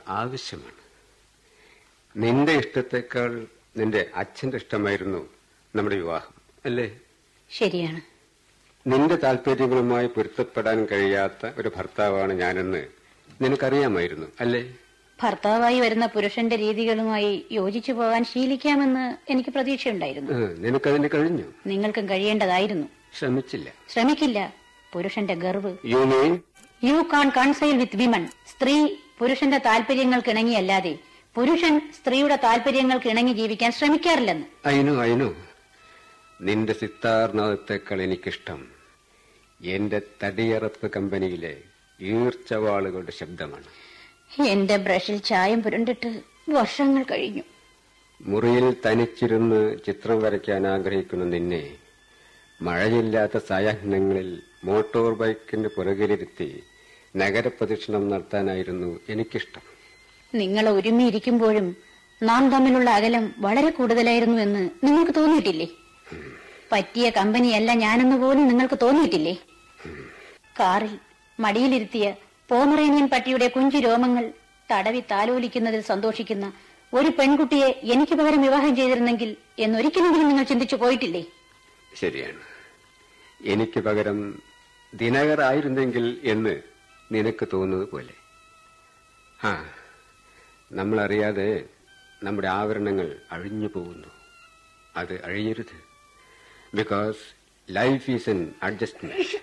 ആവശ്യമാണ് നിന്റെ ഇഷ്ടത്തെക്കാൾ നിന്റെ അച്ഛന്റെ ഇഷ്ടമായിരുന്നു നമ്മുടെ വിവാഹം അല്ലേ ശരിയാണ് നിന്റെ താല്പര്യങ്ങളുമായി പൊരുത്തപ്പെടാൻ കഴിയാത്ത ഒരു ഭർത്താവാണ് ഞാനെന്ന് നിനക്കറിയാമായിരുന്നു അല്ലേ ഭർത്താവായി വരുന്ന പുരുഷന്റെ രീതികളുമായി യോജിച്ചു പോകാൻ ശീലിക്കാമെന്ന് എനിക്ക് പ്രതീക്ഷയുണ്ടായിരുന്നു ആ, നിനക്കതിന് കഴിഞ്ഞു നിങ്ങൾക്കും കഴിയേണ്ടതായിരുന്നു ശ്രമിച്ചില്ല ശ്രമിക്കില്ല പുരുഷന്റെ ഗർവ് you mean you can conceal with women സ്ത്രീ പുരുഷന്റെ താല്പര്യങ്ങൾക്ക് ഇണങ്ങിയല്ലാതെ പുരുഷൻ സ്ത്രീയുടെ താല്പര്യങ്ങൾക്ക് ഇണങ്ങി ജീവിക്കാൻ ശ്രമിക്കാറില്ലെന്ന് അയിനു അയിനു നിന്റെ സിത്താർനാഥത്തെക്കാൾ എനിക്കിഷ്ടം എന്റെ തടിയറപ്പ് കമ്പനിയിലെ ഈർച്ചവാളുകളുടെ ശബ്ദമാണ് എന്റെ ബ്രഷിൽ ചായം പുരണ്ടിട്ട് വർഷങ്ങൾ കഴിഞ്ഞു മുറിയിൽ തനിച്ചിരുന്ന് ചിത്രം വരയ്ക്കാൻ ആഗ്രഹിക്കുന്ന നിന്നെ മഴയില്ലാത്ത സായാഹ്നങ്ങളിൽ മോട്ടോർ ബൈക്കിന്റെ പുറകിലിരുത്തി നഗരപ്രദക്ഷിണം നടത്താനായിരുന്നു എനിക്കിഷ്ടം നിങ്ങൾ ഒരുമിയിരിക്കുമ്പോഴും നാം തമ്മിലുള്ള അകലം വളരെ കൂടുതലായിരുന്നു എന്ന് നിങ്ങൾക്ക് തോന്നിയിട്ടില്ലേ പറ്റിയ കമ്പനിയല്ല ഞാനെന്ന് പോലും നിങ്ങൾക്ക് തോന്നിയിട്ടില്ലേ കാറിൽ മടിയിലിരുത്തിയ പോമറേനിയൻ പട്ടിയുടെ കുഞ്ചു രോമങ്ങൾ തടവി താലോലിക്കുന്നതിൽ സന്തോഷിക്കുന്ന ഒരു പെൺകുട്ടിയെ എനിക്ക് പകരം വിവാഹം ചെയ്തിരുന്നെങ്കിൽ എന്നൊരിക്കലെങ്കിലും നിങ്ങൾ ചിന്തിച്ചു പോയിട്ടില്ലേ ശരിയാണ് എനിക്ക് പകരം ദിനകർ ആയിരുന്നെങ്കിൽ എന്ന് നിനക്ക് തോന്നുന്നത് പോലെ ആ നമ്മളറിയാതെ നമ്മുടെ ആവരണങ്ങൾ അഴിഞ്ഞു പോകുന്നു അത് അഴിയരുത് because life is an adjustment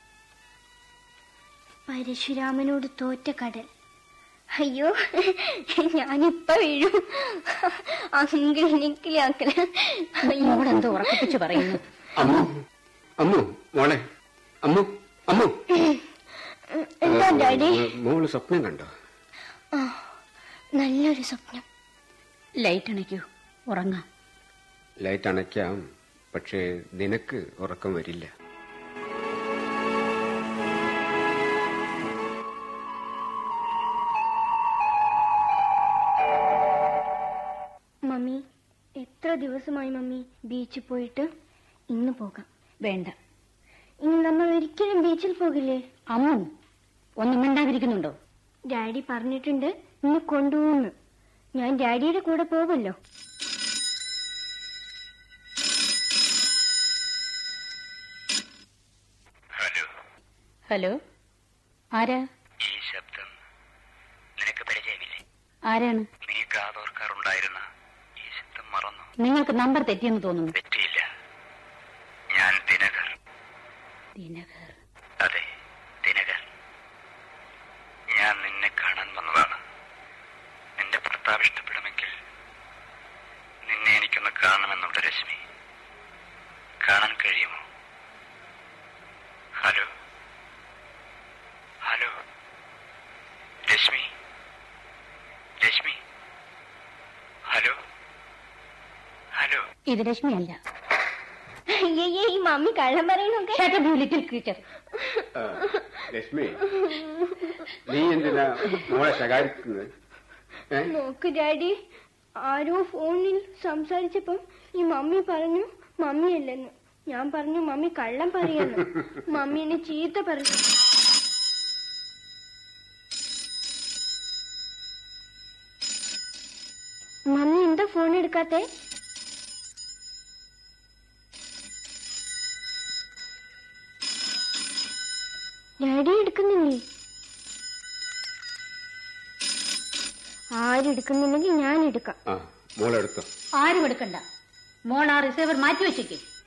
പരശുരാമനോട് തോറ്റ കടൽ അയ്യോ ഞാനിപ്പ വീഴും അങ്കിൾ എനിക്കിലാക്കല മോളെന്തോ ഉറപ്പിച്ചു പറയുന്നു അമ്മു അമ്മു മോളെ അമ്മു അമ്മു എന്താ ഡാഡി മോ- മോള് സ്വപ്നം കണ്ടോ ആ നല്ലൊരു സ്വപ്നം ലൈറ്റ് അണയ്ക്കൂ ഉറങ്ങാം ലൈറ്റ് അണയ്ക്കാം പക്ഷേ നിനക്ക് ഉറക്കം വരില്ല മമ്മി എത്ര ദിവസമായി മമ്മി ബീച്ചിൽ പോയിട്ട് ഇന്ന് പോകാം വേണ്ട ഇനി നമ്മൾ ഒരിക്കലും ബീച്ചിൽ പോകില്ലേ അമ്മു ഒന്നും മിണ്ടാതിരിക്കുന്നുണ്ടോ ഡാഡി പറഞ്ഞിട്ടുണ്ട് ഇന്ന് കൊണ്ടുപോകുന്നു ഞാൻ ഡാഡിയുടെ കൂടെ പോവല്ലോ ഹലോ ഹലോ ആരാ ഈ ശബ്ദം നിനക്ക് പരിചയമില്ലേ ആരാണ് നീ കാതോർക്കാറുണ്ടായിരുന്ന ഈ ശബ്ദം മറന്നു നിങ്ങൾക്ക് നമ്പർ തെറ്റിയെന്ന് തോന്നുന്നു തെറ്റിയില്ല ഞാൻ ദിനകർ ദിനകർ അതെ ദിനകർ ഞാൻ നിന്നെ കാണാൻ വന്നതാണ് നിന്റെ ഭർത്താവ് ഇഷ്ടപ്പെടുമെങ്കിൽ നിന്നെ എനിക്കൊന്ന് കാണണമെന്നുള്ള രശ്മി കാണാൻ കഴിയുമോ hello hello Rashmi Rashmi hello hello ഇത് രശ്മിയല്ല അയ്യേ ഈ മമ്മി കള്ളം പറയുന്നൊക്കെ Shut up, you little creature. ആ, ലക്ഷ്മി നീ എന്തിനാ മോളെ ശകാരിക്കുന്നത് ഏ? നോക്ക് ഡാഡി ആരോ ഫോണിൽ സംസാരിച്ചപ്പം ഈ മമ്മി പറഞ്ഞു മമ്മിയല്ലെന്ന് ഞാൻ പറഞ്ഞു മമ്മി കള്ളം പറയുന്നു മമ്മി എന്നെ ചീത്ത പറഞ്ഞു മമ്മി എന്താ ഫോൺ എടുക്കാത്തെ ഡാഡി എടുക്കുന്നില്ലേ ആരും എടുക്കുന്നില്ലെങ്കിൽ ഞാൻ എടുക്കാം ആ മോളെടുത്തോ ആരും എടുക്കണ്ട മോൾ ആ റിസീവർ മാറ്റി വെച്ചേക്ക്